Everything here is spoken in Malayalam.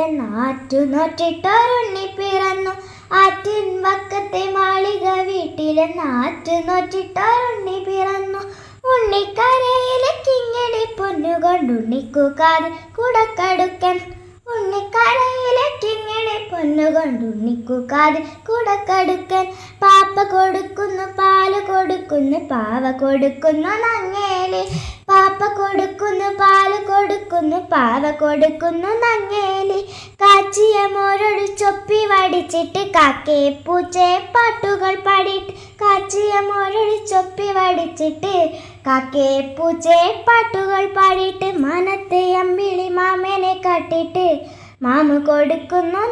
എന്നാറ്റു നോറ്റിട്ടൊരുണ്ണി പിറന്നു ആറ്റിൻ വക്കത്തെ മാളിക വീട്ടിലെന്നാറ്റു നോറ്റിട്ടൊരുണ്ണി പിറന്നു ഉണ്ണിക്കരയിലെ കിങ്ങിണി പൊന്നുകൊണ്ടുണ്ണിക്കു കാതിൽ കുടക്കടുക്കൻ ഉണ്ണിക്കരയിലെ കിങ്ങിണി പൊന്നുകൊണ്ടുണ്ണിക്കു കാതിൽ കുടക്കടുക്കൻ പാപ്പ കൊടുക്കുന്നു പാല് കൊടുക്കുന്നു പാവ കൊടുക്കുന്നു നങ്ങേലി പാപ്പ കൊടുക്കുന്നു പാല് കൊടുക്കുന്നു പാവ കൊടുക്കുന്നു നങ്ങേലി കാച്ചിയ മോരൊരു ചൊപ്പി വടിച്ചിട്ട് കാക്കയെ പൂച്ചയെ പാട്ടുകൾ പാടിയിട്ട് കാച്ചിയ മോരൊരു ചൊപ്പി വടിച്ചിട്ട് കാക്കയെ പൂച്ചയെ പാട്ടുകൾ പാടിയിട്ട് മനത്തെ അമ്പിളി മാമനെ കാട്ടിട്ട് മാമ കൊടുക്കുന്നു